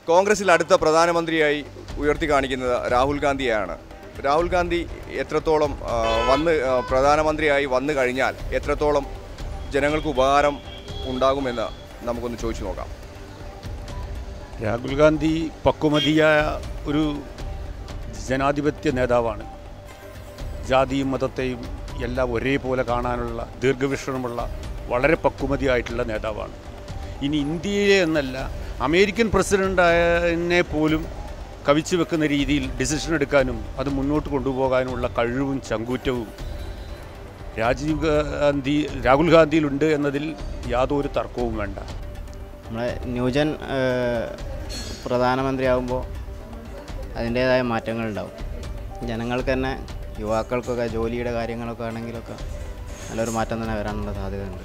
കോൺഗ്രസിൽ അടുത്ത പ്രധാനമന്ത്രിയായി ഉയർത്തി കാണിക്കുന്നത് രാഹുൽ ഗാന്ധിയാണ് രാഹുൽ ഗാന്ധി എത്രത്തോളം ആ, വന്ന് ആ, പ്രധാനമന്ത്രിയായി വന്നു കഴിഞ്ഞാൽ എത്രത്തോളം ജനങ്ങൾക്ക് ഉപകാരം ഉണ്ടാകുമെന്ന് നമുക്കൊന്ന് ചോദിച്ചു നോക്കാം രാഹുൽ ഗാന്ധി പക്വമതിയായ ഒരു ജനാധിപത്യ നേതാവാണ് ജാതിയും മതത്തെയും എല്ലാം ഒരേപോലെ കാണാനുള്ള ദീർഘവീക്ഷണമുള്ള വളരെ പക്വമതിയായിട്ടുള്ള നേതാവാണ് ഇനി ഇന്ത്യയിലെ എന്നല്ല അമേരിക്കൻ പ്രസിഡൻ്റായതിനെ പോലും കവിച്ചു വെക്കുന്ന രീതിയിൽ ഡിസിഷൻ എടുക്കാനും അത് മുന്നോട്ട് കൊണ്ടുപോകാനുമുള്ള കഴിവും ചങ്കൂറ്റവും രാജീവ് ഗാന്ധി രാഹുൽ ഗാന്ധിയിലുണ്ട് എന്നതിൽ യാതൊരു തർക്കവും വേണ്ട നമ്മളെ ന്യൂജൻ പ്രധാനമന്ത്രിയാകുമ്പോൾ അതിൻ്റേതായ മാറ്റങ്ങളുണ്ടാവും ജനങ്ങൾക്ക് തന്നെ യുവാക്കൾക്കൊക്കെ ജോലിയുടെ കാര്യങ്ങളൊക്കെ ആണെങ്കിലൊക്കെ നല്ലൊരു മാറ്റം തന്നെ വരാനുള്ള സാധ്യതയുണ്ട്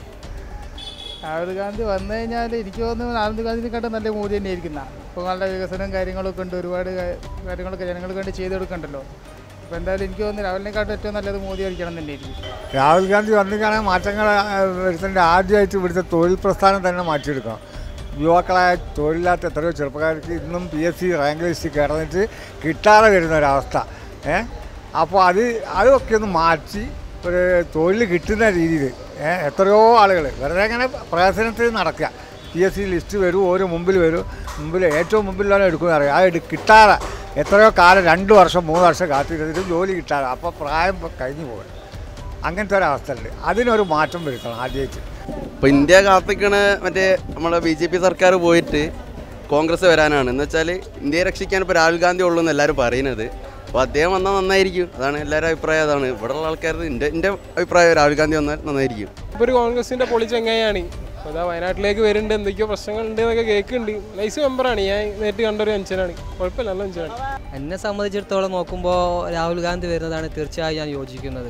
രാഹുൽ ഗാന്ധി വന്നു കഴിഞ്ഞാൽ എനിക്ക് തോന്നുന്നു രാഹുൽ ഗാന്ധിനെക്കാട്ടും നല്ല മോദി തന്നെ ആയിരിക്കുന്ന ഇപ്പോൾ നല്ല വികസനവും കാര്യങ്ങളൊക്കെ ഉണ്ട് ഒരുപാട് കാ- കാര്യങ്ങളൊക്കെ ജനങ്ങൾക്ക് വേണ്ടി ചെയ്തു കൊടുക്കണ്ടല്ലോ അപ്പോൾ എന്തായാലും എനിക്ക് തോന്നുന്നു രാഹുലിനെക്കാട്ടും ഏറ്റവും നല്ലത് മോദി ആയിരിക്കണം തന്നെ ആയിരിക്കും രാഹുൽ ഗാന്ധി വന്നിട്ടാണെങ്കിൽ മാറ്റങ്ങൾ വരുത്തേണ്ട ആദ്യമായിട്ട് ഇവിടുത്തെ തൊഴിൽ പ്രസ്ഥാനം തന്നെ മാറ്റിയെടുക്കണം യുവാക്കളായ തൊഴിലില്ലാത്ത എത്രയോ ചെറുപ്പക്കാർക്ക് ഇന്നും P S C rank list കിടന്നിട്ട് കിട്ടാതെ വരുന്ന ഒരവസ്ഥ ഏ അപ്പോൾ അത് അതൊക്കെ ഒന്ന് മാറ്റി ഒരു തൊഴിൽ കിട്ടുന്ന രീതിയിൽ ഏ എത്രയോ ആളുകൾ വെറുതെ അങ്ങനെ പ്രവർത്തനത്തിൽ നടക്കുക പി എസ് സി ലിസ്റ്റ് വരും ഓരോ മുമ്പിൽ വരും മുമ്പിൽ ഏറ്റവും മുമ്പിലാണ് എടുക്കുന്നത് അറിയാം അത് എടു- കിട്ടാതെ എത്രയോ കാലം രണ്ട് വർഷം മൂന്ന് വർഷം കാത്തിരുന്നിട്ട് ജോലി കിട്ടാതെ അപ്പോൾ പ്രായം കഴിഞ്ഞു പോകും അങ്ങനത്തെ ഒരവസ്ഥയുണ്ട് അതിനൊരു മാറ്റം വരുത്തണം ആദ്യമായിട്ട് ഇപ്പോൾ ഇന്ത്യ കാത്തിക്കണ മറ്റേ നമ്മുടെ ബി ജെ പി സർക്കാർ പോയിട്ട് കോൺഗ്രസ് വരാനാണ് എന്ന് വെച്ചാൽ ഇന്ത്യയെ രക്ഷിക്കാൻ ഇപ്പോൾ രാഹുൽ ഗാന്ധി ഉള്ളൂ എന്ന് എല്ലാവരും പറയുന്നത് അപ്പോൾ അദ്ദേഹം വന്നാൽ നന്നായിരിക്കും അതാണ് എല്ലാവരുടെ അഭിപ്രായം അതാണ് ഇവിടെയുള്ള ആൾക്കാർ എൻ്റെ എൻ്റെ അഭിപ്രായം രാഹുൽ ഗാന്ധി വന്നാൽ നന്നായിരിക്കും ഇപ്പോൾ ഒരു കോൺഗ്രസിൻ്റെ പൊളി ചങ്ങായാണ് അപ്പോൾ അതാ വയനാട്ടിലേക്ക് വരുന്നുണ്ട് എന്തൊക്കെയോ പ്രശ്നങ്ങളുണ്ട് എന്നൊക്കെ കേൾക്കുന്നുണ്ട് നൈസ് മെമ്പറാണ് ഞാൻ നേരിട്ട് കണ്ടൊരു അഞ്ചനാണ് കുഴപ്പമില്ല നല്ല അഞ്ചനാണ് എന്നെ സംബന്ധിച്ചിടത്തോളം നോക്കുമ്പോൾ രാഹുൽ ഗാന്ധി വരുന്നതാണ് തീർച്ചയായും ഞാൻ യോജിക്കുന്നത്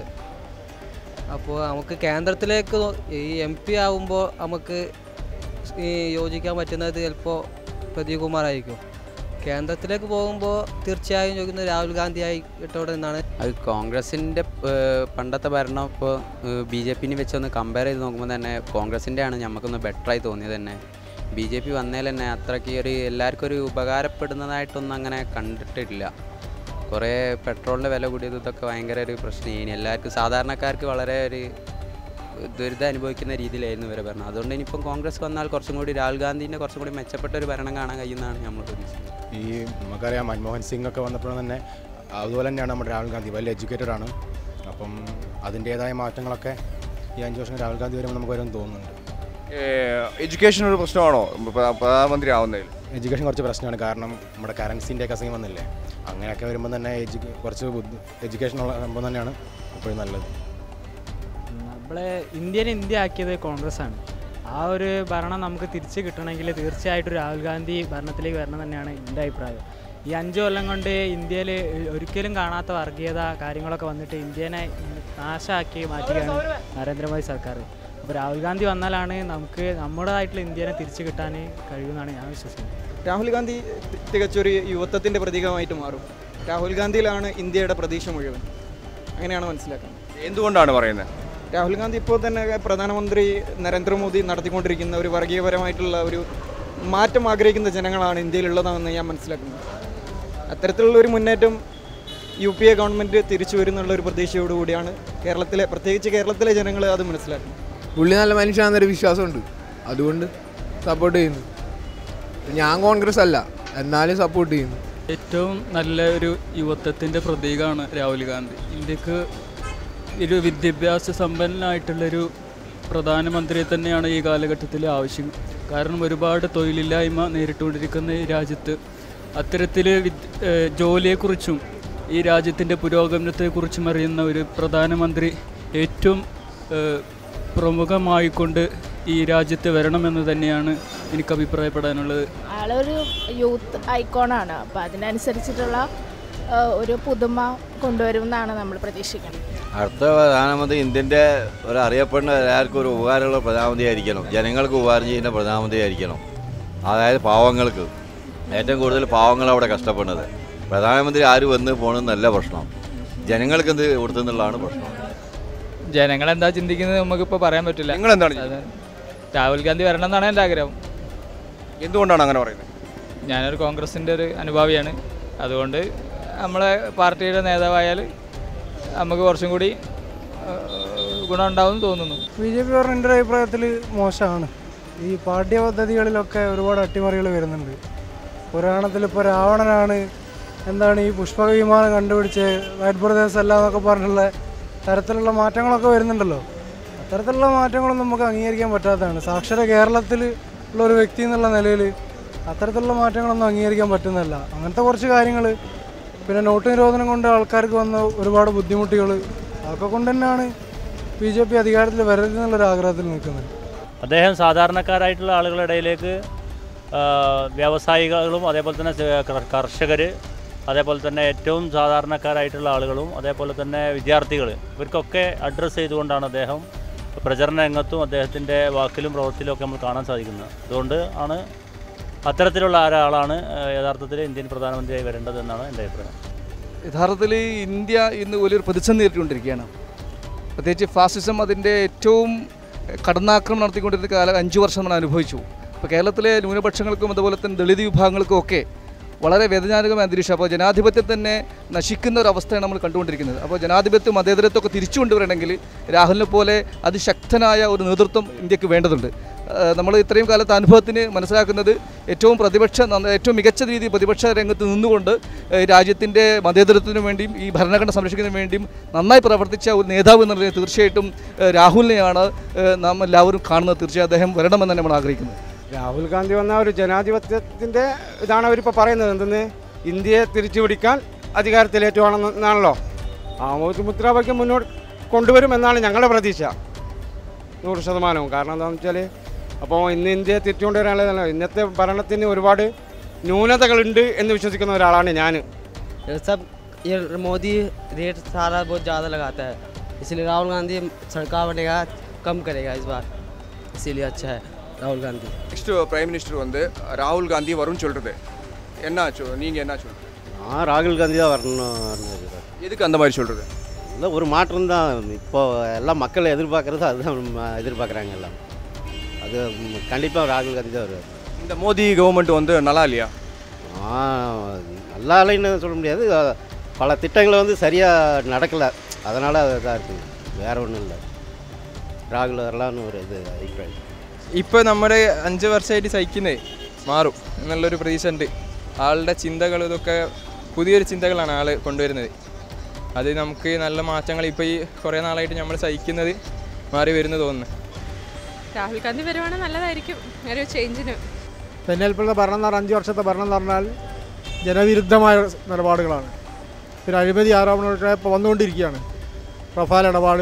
അപ്പോൾ നമുക്ക് കേന്ദ്രത്തിലേക്ക് നോ- ഈ എം പി ആവുമ്പോൾ നമുക്ക് ഈ യോജിക്കാൻ പറ്റുന്നത് ചിലപ്പോൾ പ്രദീപ് കുമാറായിരിക്കും കേന്ദ്രത്തിലേക്ക് പോകുമ്പോൾ തീർച്ചയായും ചോദിക്കുന്നത് രാഹുൽ ഗാന്ധി ആയിട്ടോടെ നിന്നാണ് അത് കോൺഗ്രസിൻ്റെ പണ്ടത്തെ ഭരണം ഇപ്പോൾ ബി ജെ പിനെ വെച്ചൊന്ന് കമ്പയർ ചെയ്ത് നോക്കുമ്പോൾ തന്നെ കോൺഗ്രസിൻ്റെ ആണ് നമുക്കൊന്ന് ബെറ്ററായി തോന്നിയത് തന്നെ ബി ജെ പി വന്നതിൽ തന്നെ അത്രയ്ക്ക് ഒരു എല്ലാവർക്കും ഒരു ഉപകാരപ്പെടുന്നതായിട്ടൊന്നും അങ്ങനെ കണ്ടിട്ടില്ല കുറേ പെട്രോളിൻ്റെ വില കൂടിയത് ഇതൊക്കെ ഭയങ്കര ഒരു പ്രശ്നമാണ് എല്ലാവർക്കും സാധാരണക്കാർക്ക് വളരെ ഒരു ദുരിതം അനുഭവിക്കുന്ന രീതിയിലായിരുന്നു ഇവരെ ഭരണം അതുകൊണ്ട് ഇനിയിപ്പം കോൺഗ്രസ് വന്നാൽ കുറച്ചും കൂടി രാഹുൽ ഗാന്ധിൻ്റെ കുറച്ചും കൂടി മെച്ചപ്പെട്ട ഒരു ഭരണം കാണാൻ കഴിയുന്നതാണ് നമ്മൾ പ്രതീക്ഷിക്കുന്നത് ഈ നമുക്കറിയാം മൻമോഹൻ സിംഗ് ഒക്കെ വന്നപ്പോൾ തന്നെ അതുപോലെ തന്നെയാണ് നമ്മുടെ രാഹുൽ ഗാന്ധി വെൽ എഡ്യൂക്കേറ്റഡ് ആണ് അപ്പം അതിൻ്റേതായ മാറ്റങ്ങളൊക്കെ ഈ അഞ്ച് വർഷം രാഹുൽ ഗാന്ധി വരുമ്പോൾ നമുക്ക് വരുമെന്ന് തോന്നുന്നുണ്ട് എഡ്യൂക്കേഷൻ ഒരു പ്രശ്നമാണോ പ്ര- പ്രധാനമന്ത്രി ആവുന്നതിൽ എഡ്യൂക്കേഷൻ കുറച്ച് പ്രശ്നമാണ് കാരണം നമ്മുടെ കറൻസിൻ്റെ ഒക്കെ അസുഖം വന്നില്ലേ അങ്ങനെയൊക്കെ വരുമ്പോൾ തന്നെ എഡ്യൂ കുറച്ച് ബുദ്ധി എഡ്യൂക്കേഷൻ ഉള്ള സംഭവം തന്നെയാണ് എപ്പോഴും നല്ലത് നമ്മളെ ഇന്ത്യനെ ഇന്ത്യ ആക്കിയത് കോൺഗ്രസ് ആണ് ആ ഒരു ഭരണം നമുക്ക് തിരിച്ച് കിട്ടണമെങ്കിൽ തീർച്ചയായിട്ടും രാഹുൽ ഗാന്ധി ഭരണത്തിലേക്ക് വരണം തന്നെയാണ് എൻ്റെ അഭിപ്രായം ഈ അഞ്ച് കൊല്ലം കൊണ്ട് ഇന്ത്യയിൽ ഒരിക്കലും കാണാത്ത വർഗീയത കാര്യങ്ങളൊക്കെ വന്നിട്ട് ഇന്ത്യനെ നാശമാക്കി മാറ്റുകയാണ് നരേന്ദ്രമോദി സർക്കാർ അപ്പോൾ രാഹുൽ ഗാന്ധി വന്നാലാണ് നമുക്ക് നമ്മുടേതായിട്ടുള്ള ഇന്ത്യനെ തിരിച്ചു കിട്ടാൻ കഴിയുമെന്നാണ് ഞാൻ വിശ്വസിക്കുന്നത് രാഹുൽ ഗാന്ധി തി- തികച്ചൊരു യുവത്വത്തിൻ്റെ പ്രതീകമായിട്ട് മാറും രാഹുൽ ഗാന്ധിയിലാണ് ഇന്ത്യയുടെ പ്രതീക്ഷ മുഴുവൻ അങ്ങനെയാണ് മനസ്സിലാക്കുന്നത് എന്തുകൊണ്ടാണ് പറയുന്നത് രാഹുൽ ഗാന്ധി ഇപ്പോൾ തന്നെ പ്രധാനമന്ത്രി നരേന്ദ്രമോദി നടത്തിക്കൊണ്ടിരിക്കുന്ന ഒരു വർഗീയപരമായിട്ടുള്ള ഒരു മാറ്റം ആഗ്രഹിക്കുന്ന ജനങ്ങളാണ് ഇന്ത്യയിലുള്ളതെന്ന് ഞാൻ മനസ്സിലാക്കുന്നത് അത്തരത്തിലുള്ള ഒരു മുന്നേറ്റം യു പി എ ഗവൺമെൻറ് തിരിച്ചു വരുന്നുള്ള ഒരു പ്രതീക്ഷയോടുകൂടിയാണ് കേരളത്തിലെ പ്രത്യേകിച്ച് കേരളത്തിലെ ജനങ്ങൾ അത് മനസ്സിലാക്കുന്നത് പുള്ളി നല്ല മനുഷ്യനാണെന്നൊരു വിശ്വാസമുണ്ട് അതുകൊണ്ട് സപ്പോർട്ട് ചെയ്യുന്നു ഞാൻ കോൺഗ്രസ് അല്ല എന്നാലും സപ്പോർട്ട് ചെയ്യുന്നു ഏറ്റവും നല്ല ഒരു യുവത്വത്തിൻ്റെ പ്രതീകമാണ് രാഹുൽ ഗാന്ധി ഇന്ത്യക്ക് ഒരു വിദ്യാഭ്യാസ സമ്പന്നനായിട്ടുള്ളൊരു പ്രധാനമന്ത്രിയെ തന്നെയാണ് ഈ കാലഘട്ടത്തിൽ ആവശ്യം കാരണം ഒരുപാട് തൊഴിലില്ലായ്മ നേരിട്ടുകൊണ്ടിരിക്കുന്ന ഈ രാജ്യത്ത് അത്തരത്തിൽ വിദ് ഏഹ് ജോലിയെക്കുറിച്ചും ഈ രാജ്യത്തിൻ്റെ പുരോഗമനത്തെക്കുറിച്ചും അറിയുന്ന ഒരു പ്രധാനമന്ത്രി ഏറ്റവും ഏഹ് പ്രമുഖമായിക്കൊണ്ട് ഈ രാജ്യത്ത് വരണമെന്ന് തന്നെയാണ് എനിക്ക് അഭിപ്രായപ്പെടാനുള്ളത് ആളൊരു യൂത്ത് ഐക്കോണാണ് അപ്പോൾ അതിനനുസരിച്ചിട്ടുള്ള ആ, ഒരു പുതുമ കൊണ്ടുവരുമെന്നാണ് നമ്മൾ പ്രതീക്ഷിക്കുന്നത് അടുത്ത പ്രധാനമന്ത്രി ഇന്ത്യൻ്റെ ഒരു അറിയപ്പെടുന്ന എല്ലാവർക്കും ഒരു ഉപകാരമുള്ള പ്രധാനമന്ത്രി ആയിരിക്കണം ജനങ്ങൾക്ക് ഉപകാരം ചെയ്യുന്ന പ്രധാനമന്ത്രി ആയിരിക്കണം അതായത് പാവങ്ങൾക്ക് ഏറ്റവും കൂടുതൽ പാവങ്ങൾ അവിടെ കഷ്ടപ്പെടുന്നത് പ്രധാനമന്ത്രി ആര് വന്ന് പോകണമെന്നല്ല പ്രശ്നം ജനങ്ങൾക്ക് എന്ത് കൊടുത്തെന്നുള്ളതാണ് പ്രശ്നം ജനങ്ങൾ എന്താ ചിന്തിക്കുന്നത് നമുക്കിപ്പോൾ പറയാൻ പറ്റില്ല നിങ്ങൾ എന്താണ് രാഹുൽ ഗാന്ധി വരണം എന്നാണ് എൻ്റെ ആഗ്രഹം എന്തുകൊണ്ടാണ് അങ്ങനെ പറയുന്നത് ഞാനൊരു കോൺഗ്രസിൻ്റെ ഒരു അനുഭാവിയാണ് അതുകൊണ്ട് നമ്മളെ പാർട്ടിയുടെ നേതാവായാൽ നമുക്ക് കുറച്ചും കൂടി ഗുണമുണ്ടാവും തോന്നുന്നു ബി ജെ പി പറഞ്ഞ എൻ്റെ ഒരു അഭിപ്രായത്തിൽ മോശമാണ് ഈ പാഠ്യപദ്ധതികളിലൊക്കെ ഒരുപാട് അട്ടിമറികൾ വരുന്നുണ്ട് പുരാണത്തിൽ ഇപ്പോൾ രാവണനാണ് എന്താണ് ഈ പുഷ്പക വിമാനം കണ്ടുപിടിച്ച് വൈറ്റ് ബ്രദേഴ്സ് അല്ല എന്നൊക്കെ പറഞ്ഞുള്ള തരത്തിലുള്ള മാറ്റങ്ങളൊക്കെ വരുന്നുണ്ടല്ലോ അത്തരത്തിലുള്ള മാറ്റങ്ങളൊന്നും നമുക്ക് അംഗീകരിക്കാൻ പറ്റാത്തതാണ് സാക്ഷര കേരളത്തിൽ ഉള്ള ഒരു വ്യക്തി എന്നുള്ള നിലയിൽ അത്തരത്തിലുള്ള മാറ്റങ്ങളൊന്നും അംഗീകരിക്കാൻ പറ്റുന്നില്ല അങ്ങനത്തെ കുറച്ച് കാര്യങ്ങൾ പിന്നെ നോട്ട് നിരോധനം കൊണ്ട് ആൾക്കാർക്ക് വന്ന ഒരുപാട് ബുദ്ധിമുട്ടുകൾ അതൊക്കെ കൊണ്ട് തന്നെയാണ് ബി ജെ പി അധികാരത്തിൽ വരരുതെന്നുള്ളൊരു ആഗ്രഹത്തിൽ നിൽക്കുന്നത് അദ്ദേഹം സാധാരണക്കാരായിട്ടുള്ള ആളുകളുടെ ഇടയിലേക്ക് ആ, വ്യവസായികളും അതേപോലെ തന്നെ കർഷകർ അതേപോലെ തന്നെ ഏറ്റവും സാധാരണക്കാരായിട്ടുള്ള ആളുകളും അതേപോലെ തന്നെ വിദ്യാർത്ഥികൾ ഇവർക്കൊക്കെ അഡ്രസ്സ് ചെയ്തുകൊണ്ടാണ് അദ്ദേഹം പ്രചരണ രംഗത്തും അദ്ദേഹത്തിൻ്റെ വാക്കിലും പ്രവൃത്തിയിലും ഒക്കെ നമ്മൾ കാണാൻ സാധിക്കുന്നത് അതുകൊണ്ട് ആണ് അത്തരത്തിലുള്ള ഒരാളാണ് ആ, യഥാർത്ഥത്തിൽ ഇന്ത്യൻ പ്രധാനമന്ത്രിയായി വരേണ്ടത് എന്നാണ് എൻ്റെ അഭിപ്രായം യഥാർത്ഥത്തിൽ ഇന്ത്യ ഇന്ന് വലിയൊരു പ്രതിസന്ധി നേരിട്ടുകൊണ്ടിരിക്കുകയാണ് പ്രത്യേകിച്ച് ഫാസിസം അതിൻ്റെ ഏറ്റവും കടന്നാക്രമണം നടത്തിക്കൊണ്ടിരുന്ന കാലം അഞ്ച് വർഷം നമ്മൾ അനുഭവിച്ചു അപ്പോൾ കേരളത്തിലെ ന്യൂനപക്ഷങ്ങൾക്കും അതുപോലെ തന്നെ ദളിത് വിഭാഗങ്ങൾക്കും ഒക്കെ വളരെ വേദനാജനകമായ അന്തരീക്ഷം അപ്പോൾ ജനാധിപത്യം തന്നെ നശിക്കുന്ന ഒരു അവസ്ഥയാണ് നമ്മൾ കണ്ടുകൊണ്ടിരിക്കുന്നത് അപ്പോൾ ജനാധിപത്യം മതേതരത്വം ഒക്കെ തിരിച്ചു കൊണ്ടുവരണമെങ്കിൽ രാഹുലിനെ പോലെ അതിശക്തനായ ഒരു നേതൃത്വം ഇന്ത്യക്ക് വേണ്ടതുണ്ട് നമ്മൾ ഇത്രയും കാലത്തെ അനുഭവത്തിന് മനസ്സിലാക്കുന്നത് ഏറ്റവും പ്രതിപക്ഷ നന്ന- ഏറ്റവും മികച്ച രീതിയിൽ പ്രതിപക്ഷ രംഗത്ത് നിന്നുകൊണ്ട് ഏഹ്, രാജ്യത്തിൻ്റെ മതേതരത്വത്തിനു വേണ്ടിയും ഈ ഭരണഘടന സംരക്ഷിക്കുന്നതിന് വേണ്ടിയും നന്നായി പ്രവർത്തിച്ച ഒരു നേതാവ് എന്നുള്ളത് തീർച്ചയായിട്ടും ഏഹ്, രാഹുലിനെയാണ് ഏഹ്, നാം എല്ലാവരും കാണുന്നത് തീർച്ചയായും അദ്ദേഹം വരണമെന്ന് നമ്മൾ ആഗ്രഹിക്കുന്നത് രാഹുൽ ഗാന്ധി വന്ന ഒരു ജനാധിപത്യത്തിൻ്റെ ഇതാണ് അവരിപ്പോൾ പറയുന്നത് എന്തെന്ന് ഇന്ത്യയെ തിരിച്ചു പിടിക്കാൻ അധികാരത്തിലേറ്റുവാണെന്നാണല്ലോ ആ ഒരു മുദ്രാവാക്യം മുന്നോട്ട് കൊണ്ടുവരുമെന്നാണ് ഞങ്ങളുടെ പ്രതീക്ഷ നൂറ് ശതമാനവും കാരണം എന്താണെന്ന് വെച്ചാൽ അപ്പോൾ ഇന്ന് ഇന്ത്യയെ തിരിച്ചു കൊണ്ടുവരാനുള്ള ഇന്നത്തെ ഭരണത്തിന് ഒരുപാട് ന്യൂനതകളുണ്ട് എന്ന് വിശ്വസിക്കുന്ന ഒരാളാണ് ഞാൻ ये सब ये मोदी रेट सारा बहुत ज़्यादा लगाता है इसलिए राहुल गांधी सरकार बनेगा कम करेगा इस बार इसीलिए अच्छा है Rahul Gandhi next prime minister வந்து ராகுல் காந்தி வரும்னு சொல்றது என்ன சொ- நீங்க என்ன சொல்றீங்க நான் ராகுல் காந்தி தான் வரணும் எதுக்கு அந்த மாதிரி சொல்றது இல்லை ஒரு மாற்றம் தான் இப்போ எல்லாம் மக்கள் எதிர்பார்க்குறது அதுதான் ம- எதிர்பார்க்குறாங்க எல்லாம் அது கண்டிப்பாக ராகுல் காந்தி தான் வருவார் இந்த மோடி கவர்மெண்ட் வந்து நல்லா இல்லையா ஆ நல்லா இல்லைன்னு சொல்ல முடியாது அஹ், பல திட்டங்களை வந்து சரியாக நடக்கலை அதனால் இதாக இருக்குது வேறு ஒன்றும் இல்லை ராகுல் வரலான்னு ஒரு இது அഭിപ്രായം ഇപ്പോൾ നമ്മുടെ അഞ്ച് വർഷമായിട്ട് സഹിക്കുന്നേ മാറും എന്നുള്ളൊരു പ്രതീക്ഷ ഉണ്ട് ആളുടെ ചിന്തകൾ ഇതൊക്കെ പുതിയൊരു ചിന്തകളാണ് ആൾ കൊണ്ടുവരുന്നത് അത് നമുക്ക് നല്ല മാറ്റങ്ങൾ ഇപ്പോൾ ഈ കുറേ നാളായിട്ട് നമ്മൾ സഹിക്കുന്നത് മാറി വരുന്നു തോന്നുന്നു രാഹുൽ ഗാന്ധി വരുവാണെങ്കിൽ നല്ലതായിരിക്കും ഒരു ചേഞ്ചിന് തെരഞ്ഞെടുപ്പുള്ള ഭരണം എന്ന് പറഞ്ഞാൽ അഞ്ച് വർഷത്തെ ഭരണം എന്ന് പറഞ്ഞാൽ ജനവിരുദ്ധമായ നിലപാടുകളാണ് പിന്നെ അഴിമതി ആരോപണങ്ങളൊക്കെ ഇപ്പോൾ വന്നുകൊണ്ടിരിക്കുകയാണ് റഫാൽ ഇടപാട്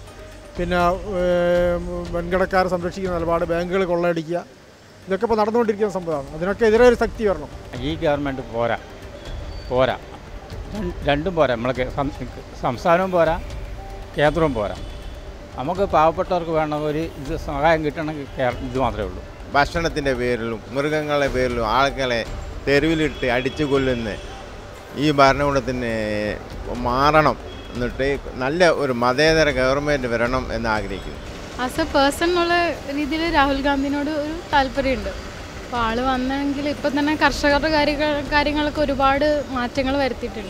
പിന്നെ ഏം, വൻകിടക്കാരെ സംരക്ഷിക്കുന്ന നിലപാട് ബാങ്കുകൾ കൊള്ളയടിക്കുക ഇതൊക്കെ ഇപ്പോൾ നടന്നുകൊണ്ടിരിക്കുന്ന സംഭവമാണ് അതിനൊക്കെ എതിരെ ഒരു ശക്തി വരണം ഈ ഗവൺമെൻറ് പോരാ പോരാ രണ്ട് രണ്ടും പോരാ നമ്മളെ സം- സംസ്ഥാനവും പോരാ കേന്ദ്രവും പോരാ നമുക്ക് പാവപ്പെട്ടവർക്ക് വേണം ഒരു ഇത് സഹായം കിട്ടണമെങ്കിൽ കേര- ഇത് മാത്രമേ ഉള്ളൂ ഭക്ഷണത്തിൻ്റെ പേരിലും മൃഗങ്ങളുടെ പേരിലും ആളുകളെ തെരുവിലിട്ട് അടിച്ചു കൊല്ലുന്ന ഈ ഭരണകൂടത്തിന് മാറണം എന്നിട്ട് നല്ല ഒരു മതേതര ഗവൺമെൻറ് വരണം എന്ന് ആഗ്രഹിക്കുന്നു ആസ് എ പേഴ്സൺ എന്നുള്ള രീതിയിൽ രാഹുൽ ഗാന്ധിനോട് ഒരു താല്പര്യമുണ്ട് അപ്പോൾ ആൾ വന്നെങ്കിൽ ഇപ്പം തന്നെ കർഷകരുടെ കാര്യങ്ങൾ കാര്യങ്ങളൊക്കെ ഒരുപാട് മാറ്റങ്ങൾ വരുത്തിയിട്ടുണ്ട്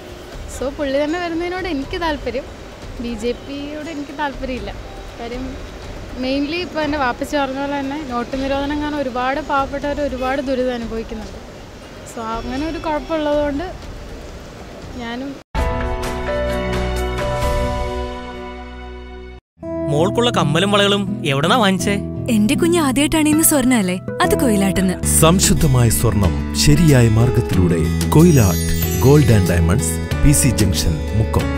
സോ പുള്ളി തന്നെ വരുന്നതിനോട് എനിക്ക് താല്പര്യം ബി ജെ പിയോട് എനിക്ക് താല്പര്യമില്ല കാര്യം മെയിൻലി ഇപ്പോൾ എൻ്റെ വാപ്പച്ചി പറഞ്ഞ പോലെ തന്നെ നോട്ട് നിരോധനം കാരണം ഒരുപാട് പാവപ്പെട്ടവർ ഒരുപാട് ദുരിതം അനുഭവിക്കുന്നുണ്ട് സോ അങ്ങനെ ഒരു കുഴപ്പമുള്ളതുകൊണ്ട് ഞാനും മോൾക്കുള്ള കമ്മലും വളകളും എവിടെന്നാ വാങ്ങിച്ചേ എന്റെ കുഞ്ഞ് ആദ്യമായിട്ടാണ് ഇന്ന് സ്വർണ്ണ അല്ലേ അത് കൊയിലാട്ടെന്ന് സംശുദ്ധമായ സ്വർണം ശരിയായ മാർഗത്തിലൂടെ Koyilatt gold and diamonds P C junction Mukkam